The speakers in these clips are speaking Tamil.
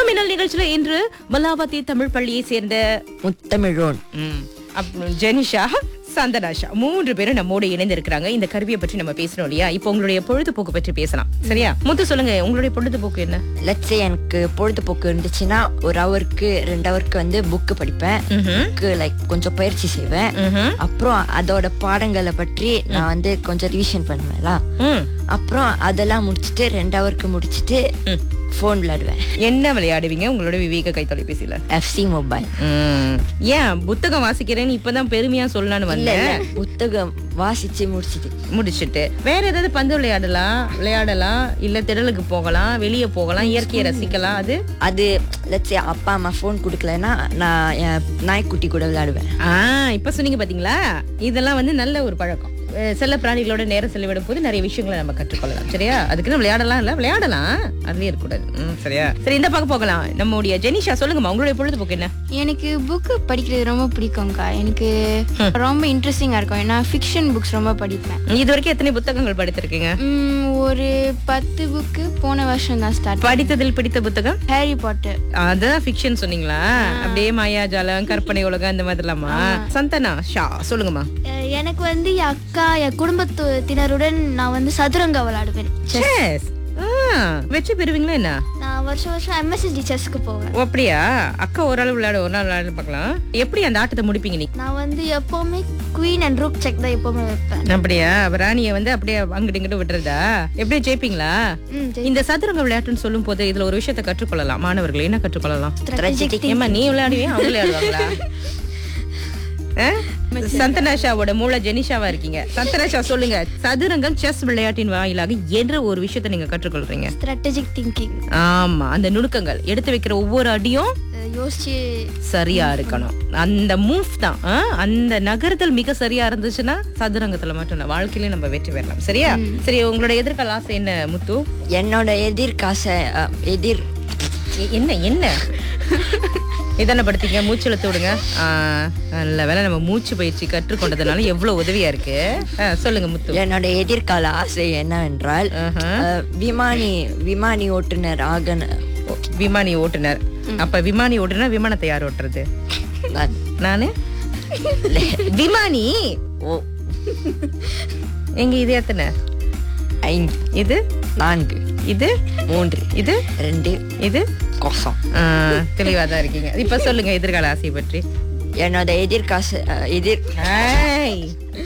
மின்னல் நிகழ்ச்சியில இன்று மலாவதி தமிழ் பள்ளியை சேர்ந்த முத்தமிழோன் ம், அப்புறம் ஜெனிஷா சந்தனாஷா மூன்று பேரும் நம்மோட இணைந்து இருக்கிறாங்க இந்த கருவியை பற்றி நம்ம பேசணும் இல்லையா இப்போ உங்களுடைய பொழுதுபோக்கு பற்றி பேசலாம் சரியா முத்து சொல்லுங்க உங்களுடைய பொழுதுபோக்கு என்ன லட்சே எனக்கு பொழுதுபோக்கு இருந்துச்சுன்னா ஒரு ஹவருக்கு ரெண்டு ஹவருக்கு வந்து புக்கு படிப்பேன் புக்கு லைக் கொஞ்சம் பயிற்சி செய்வேன் ம்ஹும். அப்புறம் அதோட பாடங்களை பற்றி நான் வந்து கொஞ்சம் ரிவிஷன் பண்ணுவேன்ல ம். அப்புறம் அதெல்லாம் முடிச்சிட்டு ரெண்டு ஹவருக்கு முடிச்சிட்டு ஃபோன் விளையாடுவேன் என்ன விளையாடுவீங்க உங்களோட விவேக கை தொலைபேசியில எஃப்சி மொபைல் ம். ஏன் புத்தகம் வாசிக்கிறேன்னு இப்பதான் பெருமையா சொல்லலாம்னு இல்ல வந்தேன் இல்ல புத்தகம் வாசிச்சு முடிச்சிட்டு முடிச்சிட்டு வேற ஏதாவது பந்து விளையாடலாம் விளையாடலாம் இல்ல திடலுக்கு போகலாம் வெளியே போகலாம் இயற்கையை ரசிக்கலாம் அது அது லட்சே அப்பா அம்மா ஃபோன் கொடுக்கலன்னா நான் என் நாய்க்குட்டி கூட விளையாடுவேன் ஆ இப்ப சொன்னீங்க பாத்தீங்களா இதெல்லாம் வந்து நல்ல ஒரு பழக்கம் அஹ் செல்ல பிராணிகளோட நேரம் செலவிடும் போது நிறைய விஷயங்களை நம்ம கற்றுக்கொள்ளலாம் சரியா அதுக்குன்னு விளையாடலாம் இல்ல விளையாடலாம் அதுலயே இருக்கக்கூடாது ம், சரியா சரி இந்த பக்கம் போகலாம் நம்முடைய ஜெனிஷா சொல்லுங்கம்மா உங்களுடைய பொழுதுபோக்கு என்ன எனக்கு புக்கு படிக்கிறது ரொம்ப பிடிக்கும்க்கா எனக்கு ரொம்ப இன்ட்ரெஸ்டிங்காக இருக்கும் ஏன்னா ஃபிக்ஷன் புக்ஸ் ரொம்ப படிப்பேன் இது வரைக்கும் எத்தனை புத்தகங்கள் படித்திருக்கீங்க உம், ஒரு பத்து புக்கு போன வருஷம் தான் ஸ்டார்ட் படித்ததில் பிடித்த புத்தகம் ஹாரி பாட்டர் அதான் ஃபிக்ஷன் சொன்னீங்களா அப்படியே மாயாஜாலம் கற்பனை உலகம் அந்த மாதிரிலாமா சந்தனா ஷா சொல்லுங்கம்மா எனக்கு வந்து என் அக்கா என் குடும்பத்தினருடன் நான் வந்து சதுரங்க விளையாடுவேன் Chess. ஆ, வெற்றி பெறுவீங்களா என்ன நான் வருஷம் வருஷம் எம்எஸ்எஸ்டி செஸ்க்கு போவேன் ஓ, அப்படியா அக்கா ஒரு ஆள் விளையாட ஒரு நாள் விளையாட பார்க்கலாம் எப்படி அந்த ஆட்டத்தை முடிப்பீங்க நீ நான் வந்து எப்பவுமே குவீன் அண்ட் ரூக் செக் தான் எப்பவுமே வைப்பேன் அப்படியா அப்ப ராணியை வந்து அப்படியே அங்கிட்டு இங்கிட்டு விட்டுறதா எப்படி ஜெயிப்பீங்களா ம், இந்த சதுரங்க விளையாட்டுன்னு சொல்லும் போது இதுல ஒரு விஷயத்தை கற்றுக்கொள்ளலாம் மாணவர்கள் என்ன கற்றுக்கொள்ளலாம் Strategic ஏமா நீ விளையாடுவியா அவங்க விளையாடுவாங்களா ஆ? சந்தனாஷாவோட மூளை ஜெனிஷாவா இருக்கீங்க சந்தனாஷா சொல்லுங்க சதுரங்கம் செஸ் விளையாட்டின் வாயிலாக என்ற ஒரு விஷயத்தை நீங்க கற்றுக்கொள்றீங்க ஸ்ட்ராட்டஜிக் திங்கிங் ஆமா அந்த நுணுக்கங்கள் எடுத்து வைக்கிற ஒவ்வொரு அடியும் யோசிச்சு சரியா இருக்கணும் அந்த மூவ் தான் ஆ? அந்த நகர்தல் மிக சரியா இருந்துச்சுன்னா சதுரங்கத்துல மட்டும் இல்ல வாழ்க்கையில நம்ம வெற்றி பெறலாம் சரியா சரி உங்களோட எதிர்கால ஆசை என்ன முத்து என்னோட எதிர்காச அஹ், எதிர் எ- என்ன என்ன இதான படுத்தீங்க மூச்சு இழுத்து விடுங்க ஆ, நல்ல வேளை நம்ம மூச்சு பயிற்சி கற்றுக்கொண்டதுனால எவ்வளவு உதவியா இருக்கு ஆ, சொல்லுங்க முத்து என்னோட எதிர்கால ஆசை என்னவென்றால் ஆஹா. அஹ், விமானி விமானி ஓட்டுநர் ஆக விமானி ஓட்டுனர் அப்ப விமானி ஓட்டுனர் விமானத்தை யார் ஓட்டுறது நான் நானு விமானி ஓ எங்க இது எத்தனை ஐந்து இது நான்கு இது மூன்று இது ரெண்டு இது கோசம் ஆ, தெளிவாதான் இருக்கீங்க இப்ப சொல்லுங்க எதிர்கால ஆசை பற்றி என்னோட எதிர்காச அஹ், எதிர் ஏய்,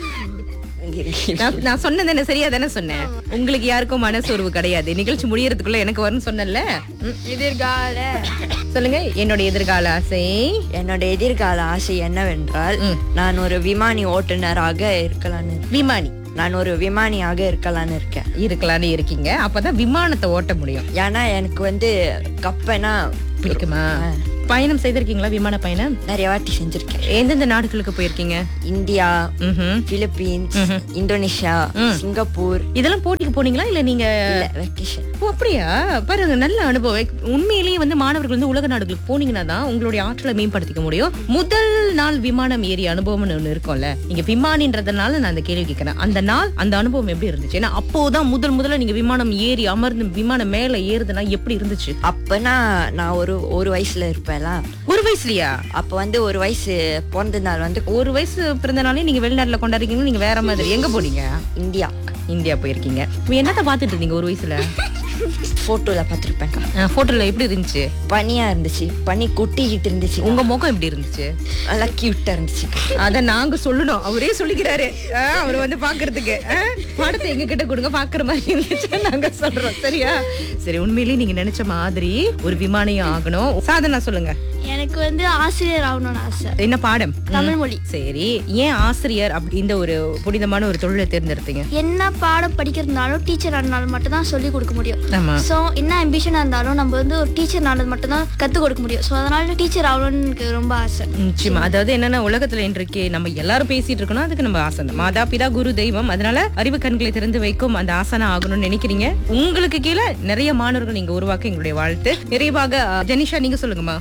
நான் நான் சொன்னது என்ன சரியா தானே சொன்னேன் உங்களுக்கு யாருக்கும் மனசோர்வு கிடையாது நிகழ்ச்சி முடியறதுக்குள்ள எனக்கு வரும்னு சொன்னேன்ல ம், எதிர்கால சொல்லுங்க என்னோட எதிர்கால ஆசை என்னோட எதிர்கால ஆசை என்னவென்றால் ம். நான் ஒரு விமானி ஓட்டுநராக இருக்கலான்னு விமானி நான் ஒரு விமானியாக இருக்கலான்னு இருக்கேன் இருக்கலாம்னு இருக்கீங்க அப்பதான் விமானத்தை ஓட்ட முடியும் ஏன்னா எனக்கு வந்து கப்பனா பிடிக்குமா பயணம் செய்திருக்கீங்களா விமான பயணம் நிறைய வாட்டி செஞ்சிருக்கேன் எந்தெந்த நாடுகளுக்கு போயிருக்கீங்க இந்தியா ம்ஹும். பிலிப்பீன்ஸ் இந்தோனேஷியா சிங்கப்பூர் இதெல்லாம் போட்டிக்கு போனீங்களா இல்ல நீங்க இல்ல வெக்கேஷன் ஓ அப்படியா பாருங்க நல்ல அனுபவம் உண்மையிலேயே வந்து மாணவர்கள் வந்து உலக நாடுகளுக்கு போனீங்கன்னா தான் உங்களுடைய ஆற்றலை மேம்படுத்திக்க முடியும் முதல் நாள் விமானம் ஏறிய அனுபவம்னு ஒண்ணு இருக்கும்ல நீங்க விமானின்றதுனால நான் அந்த கேள்வி கேட்கிறேன் அந்த நாள் அந்த அனுபவம் எப்படி இருந்துச்சு ஏன்னா அப்போதான் முதல் முதல்ல நீங்க விமானம் ஏறி அமர்ந்து விமானம் மேல ஏறுதுன்னா எப்படி இருந்துச்சு அப்பனா நான் ஒரு ஒரு வயசுல இருப்பேன்ல ஒரு வயசுலயா அப்ப வந்து ஒரு வயசு பிறந்த நாள் வந்து ஒரு வயசு பிறந்த நாளே நீங்க வெளிநாட்டுல கொண்டாடுறீங்க நீங்க வேற மாதிரி எங்க போனீங்க இந்தியா இந்தியா போயிருக்கீங்க இப்ப என்னத்த பாத்துட்டு இருந்தீங்க ஒரு வயசுல போட்டோல பாத்திருப்பேன்க்கா போட்டோல எப்படி இருந்துச்சு பனியா இருந்துச்சு பனி கொட்டிக்கிட்டு இருந்துச்சு உங்க முகம் எப்படி இருந்துச்சு நல்லா கியூட்டா இருந்துச்சு அத நாங்க சொல்லணும் அவரே சொல்லிக்கிறாரு ஆ, அவர் வந்து பாக்குறதுக்கு ஆ, படத்தை எங்க கிட்ட கொடுங்க பாக்குற மாதிரி இருந்துச்சு நாங்க சொல்றோம் சரியா சரி உண்மையிலேயே நீங்க நினைச்ச மாதிரி ஒரு விமானியம் ஆகணும் சாதனா சொல்லுங்க எனக்கு வந்து ஆசிரியர் ஆகணும்னு ஆசை என்ன பாடம் தமிழ் மொழி சரி ஏன் ஆசிரியர் அப்படின்ற ஒரு புனிதமான ஒரு தொழிலை தேர்ந்தெடுத்தீங்க என்ன பாடம் படிக்கிறதுனாலும் டீச்சர் ஆனாலும் மட்டும் தான் சொல்லி கொடுக்க முடியும் ஆமா ஸோ என்ன அம்பிஷனாக இருந்தாலும் நம்ம வந்து ஒரு டீச்சர் ஆனது மட்டும் தான் கற்றுக் கொடுக்க முடியும் ஸோ அதனால டீச்சர் ஆகணும்னு எனக்கு ரொம்ப ஆசை நிச்சயமா அதாவது என்னன்னா உலகத்துல இன்றைக்கு நம்ம எல்லாரும் பேசிட்டு இருக்கணும் அதுக்கு நம்ம ஆசனம் மாதா பிதா குரு தெய்வம் அதனால அறிவு கண்களை திறந்து வைக்கும் அந்த ஆசனா ஆகணும்னு நினைக்கிறீங்க உங்களுக்கு கீழே நிறைய மாணவர்கள் நீங்க உருவாக்க எங்களுடைய வாழ்த்து நிறைவாக அஹ், ஜெனிஷா நீங்க சொல்லுங்கம்மா நான் ஒரு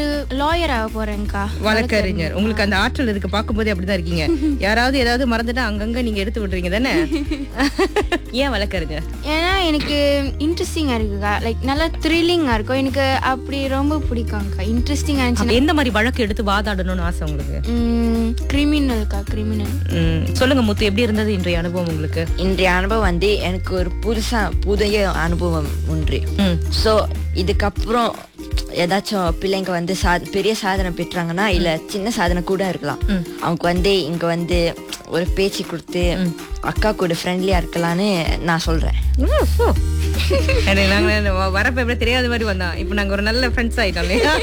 ஒரு லாயர் ஆக போறேன்க்கா வழக்கறிஞர் உங்களுக்கு அந்த ஆற்றல் இருக்கு பார்க்கும்போதே அப்படிதான் இருக்கீங்க யாராவது ஏதாவது மறந்துட்டா அங்கங்க நீங்க எடுத்து விடுறீங்க தானே ஏன் வழக்கறிஞர் ஏன்னா எனக்கு இன்ட்ரெஸ்டிங்கா இருக்குக்கா லைக் நல்லா த்ரில்லிங்கா இருக்கும் எனக்கு அப்படி ரொம்ப பிடிக்கும்க்கா இன்ட்ரெஸ்டிங்கா அப்ப இருந்துச்சு எந்த மாதிரி வழக்கு எடுத்து வாதாடணும்னு ஆசை உங்களுக்கு கிரிமினல்க்கா கிரிமினல் ம், சொல்லுங்க முத்து எப்படி இருந்தது இன்றைய அனுபவம் உங்களுக்கு இன்றைய அனுபவம் வந்து எனக்கு ஒரு புதுசா புதிய அனுபவம் ஒன்று ம். ஸோ இதுக்கப்புறம் ஏதாச்சும் பிள்ளைங்க வந்து சா பெரிய சாதனை பெற்றாங்கன்னா இல்ல சின்ன சாதனை கூட இருக்கலாம் அவங்க வந்து இங்க வந்து ஒரு பேச்சு கொடுத்து அக்கா கூட ஃப்ரெண்ட்லியா இருக்கலாம்னு நான் சொல்றேன் ம், ஓ. எனக்கு நாங்க வ- வரப்ப எப்படி தெரியாத மாதிரி வந்தான் இப்ப நாங்க ஒரு நல்ல ஃப்ரெண்ட்ஸ் ஆயிட்டோம் இல்லையா?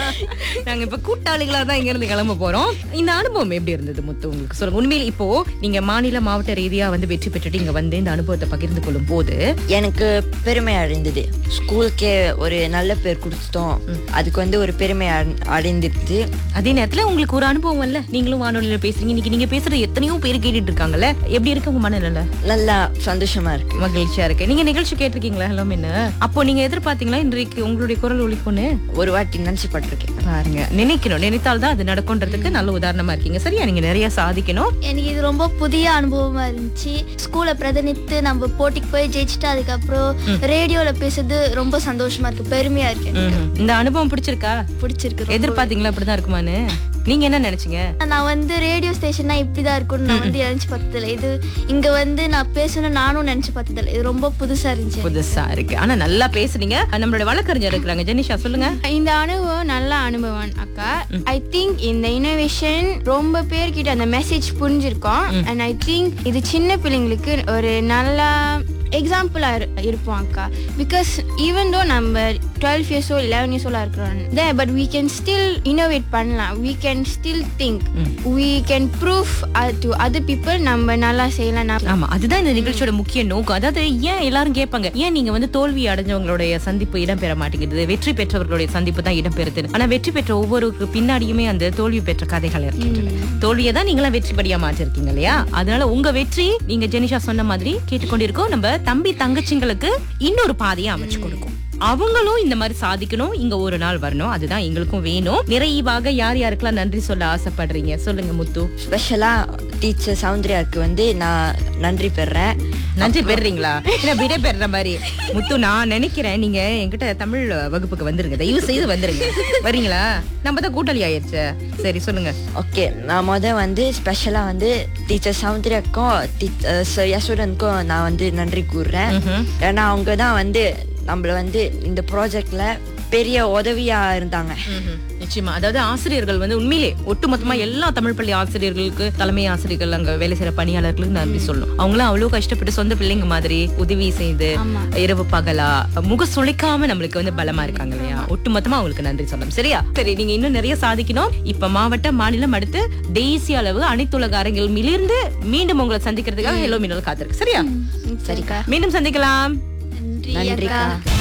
நாங்க இப்ப கூட்டாளிகளா தான் இங்க இருந்து கிளம்ப போறோம் இந்த அனுபவம் எப்படி இருந்தது முத்து உங்களுக்கு சொல்லுங்க உண்மையில் இப்போ நீங்க மாநில மாவட்ட ரீதியா வந்து வெற்றி பெற்றுட்டு இங்க வந்து இந்த அனுபவத்தை பகிர்ந்து கொள்ளும் போது எனக்கு பெருமையா இருந்தது ஸ்கூலுக்கே ஒரு நல்ல பேர் கொடுத்துட்டோம் அதுக்கு வந்து ஒரு பெருமை அடை- அடைந்திருது அதே நேரத்துல உங்களுக்கு ஒரு அனுபவம் இல்ல நீங்களும் வானொலியில பேசுறீங்க இன்னைக்கு நீங்க பேசுறது எத்தனையோ பேர் கேட்டுட்டு இருக்காங்கல்ல எப்படி இருக்கு உங்க மனநிலை நல்லா சந்தோஷமா இருக்கு மகிழ்ச்சியா இருக்கு நீங்க நிகழ்ச்சி கேட்டிருக்கீங்களா ஹலோ என்ன அப்போ நீங்க எதிர்பார்த்தீங்களா இன்றைக்கு உங்களுடைய குரல் ஒலிக்கும்னு ஒரு வாட்டி நினைச்சு பட்டிருக்கேன் பாருங்க நினைக்கணும் நினைத்தால் தான் அது நடக்கும்ன்றதுக்கு நல்ல உதாரணமா இருக்கீங்க சரியா நீங்க நிறைய சாதிக்கணும் எனக்கு இது ரொம்ப புதிய அனுபவமா இருந்துச்சு ஸ்கூலை பிரதிநித்து நம்ம போட்டிக்கு போய் ஜெயிச்சுட்டு அதுக்கப்புறம் ரேடியோல பேசுறது ரொம்ப சந்தோஷமா இருக்கு பெருமையா இருக்கு ம்ஹும். இந்த அனுபவம் பிடிச்சிருக்கா பிடிச்சிருக்கு ரொம்ப. எதிர்பார்த்தீங்களா அப்படிதான் இருக்குமான்னு நீங்க என்ன நினைச்சீங்க நான் வந்து ரேடியோ ஸ்டேஷன்னா இப்படிதான் இருக்கும்னு நான் வந்து நினைச்சு பார்த்ததில்ல இது இங்க வந்து நான் பேசணும் நானும் நினைச்சு பார்த்ததில்ல இது ரொம்ப புதுசா இருந்துச்சு புதுசா இருக்கு ஆனா நல்லா பேசுறீங்க நம்மளோட வழக்கறிஞர் இருக்கிறாங்க ஜெனிஷா சொல்லுங்க இந்த அனுபவம் நல்ல அனுபவம் அக்கா ஐ திங்க் இந்த இனோவேஷன் ரொம்ப பேர்கிட்ட அந்த மெசேஜ் புரிஞ்சிருக்கோம் அண்ட் ஐ திங்க் இது சின்ன பிள்ளைங்களுக்கு ஒரு நல்ல எக்ஸாம்பிளா இருப்போம் அக்கா பிகாஸ் ஈவன் தோ நம்ம டுவெல் இயர்ஸோ லெவன் இயர்ஸோல இருக்கிறோம் they but we can still innovate பண்ணலாம் we can still think we can proof to other people நம்ம நல்லா செய்யலாம் நம்ம ஆமா அதுதான் இந்த நிகழ்ச்சியோட முக்கிய நோக்கம் அதாவது ஏன் எல்லாரும் கேட்பாங்க ஏன் நீங்க வந்து தோல்வி அடைஞ்சவங்களுடைய சந்திப்பு இடம்பெற மாட்டேங்குது வெற்றி பெற்றவர்களுடைய சந்திப்பு தான் இடம்பெறுது ஆனா வெற்றி பெற்ற ஒவ்வொருக்கு பின்னாடியுமே அந்த தோல்வி பெற்ற கதைகள் இருக்கின்றன தோல்வியை தான் நீங்களாம் வெற்றி படியா மாற்றிருக்கீங்க இல்லையா அதனால உங்க வெற்றி நீங்க ஜெனிஷா சொன்ன மாதிரி கேட்டுக்கொண்டிருக்கோம் நம்ம தம்பி தங்கச்சிங்களுக்கு இன்னொரு பாதையை அமைச்சு கொடுக்கும் அவங்களும் இந்த மாதிரி சாதிக்கணும் இங்க ஒரு நாள் வரணும் அதுதான் எங்களுக்கும் வேணும் நிறைவாக யார் யாருக்கெல்லாம் நன்றி சொல்ல ஆசைப்படுறீங்க சொல்லுங்க முத்து ஸ்பெஷலா டீச்சர் சௌந்தர்யாவுக்கு வந்து நான் நன்றி பெறேன் நன்றி பெறுறீங்களா இல்ல விடை பெறுற மாதிரி முத்து நான் நினைக்கிறேன் நீங்க என்கிட்ட தமிழ் வகுப்புக்கு வந்துருங்க தயவு செய்து வந்துருங்க வரீங்களா நம்ம தான் கூட்டாளி ஆயிடுச்சு சரி சொல்லுங்க ஓகே நான் முத வந்து ஸ்பெஷலா வந்து டீச்சர் சௌந்தர்யாக்கும் டீச்சர் யசோடனுக்கும் நான் வந்து நன்றி கூறுறேன் ஏன்னா அவங்க தான் வந்து நம்மள வந்து இந்த ப்ராஜெக்ட்ல பெரிய உதவியா இருந்தாங்க நிச்சயமா அதாவது ஆசிரியர்கள் வந்து உண்மையிலே ஒட்டுமொத்தமா எல்லா தமிழ் பள்ளி ஆசிரியர்களுக்கு தலைமை ஆசிரியர்கள் அங்க வேலை செய்யற பணியாளர்களுக்கு நன்றி சொல்லணும் அவங்களும் அவ்வளவு கஷ்டப்பட்டு சொந்த பிள்ளைங்க மாதிரி உதவி செய்து இரவு பகலா முக சுளைக்காம நம்மளுக்கு வந்து பலமா இருக்காங்க இல்லையா ஒட்டுமொத்தமா அவங்களுக்கு நன்றி சொல்லணும் சரியா சரி நீங்க இன்னும் நிறைய சாதிக்கணும் இப்ப மாவட்டம் மாநிலம் அடுத்து தேசிய அளவு அனைத்துலக அரங்கில் மிளிர்ந்து மீண்டும் உங்களை சந்திக்கிறதுக்காக ஹெலோ மின்னல் காத்திருக்கு சரியா சரிக்கா மீண்டும் சந்திக்கலாம் நன்றி நன்றிக்கா அக்கா